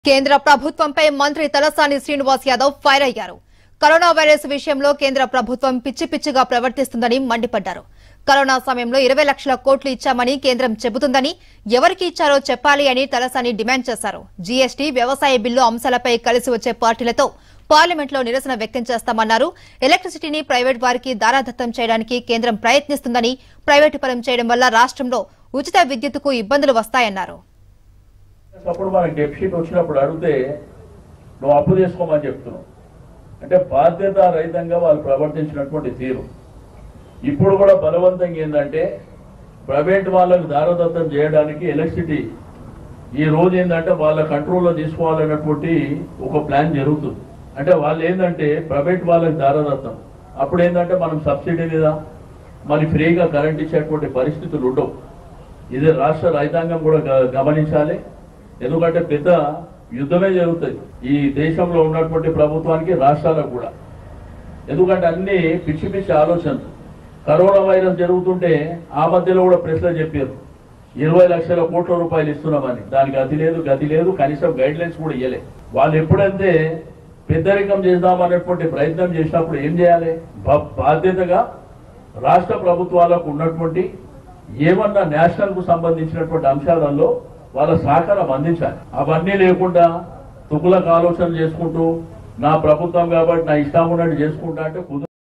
కేంద్ర ప్రభుత్వంపై మంత్రి తలసాని శ్రీనివాస్ యాదవ్ ఫైర్ అయ్యారు కరోనా వైరస్ విషయంలో కేంద్ర ప్రభుత్వం పిచ్చి పిచ్చిగా ప్రవర్తిస్తుందని మండిపడ్డారు కరోనా సమయంలో ఇరవై లక్షల కోట్లు ఇచ్చామని కేంద్రం చెబుతుందని ఎవరికి ఇచ్చారో చెప్పాలి అని తలసాని డిమాండ్ చేశారు జీఎస్టీ వ్యవసాయ బిల్లు అంశాలపై కలిసి వచ్చే పార్టీలతో పార్లమెంట్లో నిరసన వ్యక్తం చేస్తామన్నారు ఎలక్ట్రిసిటీని ప్రైవేట్ వారికి దారాదత్తం చేయడానికి కేంద్రం ప్రయత్నిస్తుందని ప్రైవేటు పరం చేయడం వల్ల రాష్ట్రంలో ఉచిత విద్యుత్తుకు ఇబ్బందులు వస్తాయన్నారు అప్పుడు మనకి డెఫిసిట్ వచ్చినప్పుడు అడిగితే నువ్వు అప్పు చేసుకోమని చెప్తున్నావు అంటే బాధ్యత రహితంగా వాళ్ళు ప్రవర్తించినటువంటి తీరు ఇప్పుడు కూడా బలవంతంగా ఏంటంటే ప్రైవేట్ వాళ్ళకు దారదత్తం చేయడానికి ఎలక్ట్రిసిటీ ఈ రోజు ఏంటంటే వాళ్ళ కంట్రోల్లో తీసుకోవాలన్నటువంటి ఒక ప్లాన్ జరుగుతుంది అంటే వాళ్ళు ఏంటంటే ప్రైవేట్ వాళ్ళకి దారదత్తం అప్పుడు ఏంటంటే మనం సబ్సిడీ మీద మరి ఫ్రీగా కరెంట్ ఇచ్చేటువంటి పరిస్థితులు ఉండవు ఇది రాష్ట్ర రైతాంగం కూడా గ- గమనించాలి ఎందుకంటే పెద్ద యుద్ధమే జరుగుతుంది ఈ దేశంలో ఉన్నటువంటి ప్రభుత్వానికి రాష్ట్రాలకు కూడా ఎందుకంటే అన్ని పిచ్చి పిచ్చి ఆలోచనలు కరోనా వైరస్ జరుగుతుంటే ఆ మధ్యలో కూడా ప్రశ్నలు చెప్పారు ఇరవై లక్షల కోట్ల రూపాయలు ఇస్తున్నామని దానికి గతి లేదు గతి లేదు కనీసం గైడ్ లైన్స్ కూడా ఇవ్వలే వాళ్ళు ఎప్పుడైతే పెద్దరికం చేద్దామనేటువంటి ప్రయత్నం చేసినప్పుడు ఏం చేయాలి బా- బాధ్యతగా రాష్ట్ర ప్రభుత్వాలకు ఉన్నటువంటి ఏమన్నా నేషనల్ కు సంబంధించినటువంటి అంశాలలో వాళ్ళ సహకారం అందించాలి అవన్నీ లేకుండా తుగులకు ఆలోచన చేసుకుంటూ నా ప్రభుత్వం కాబట్టి నా ఇష్టం ఉన్నట్టు చేసుకుంటా అంటే కుదరదు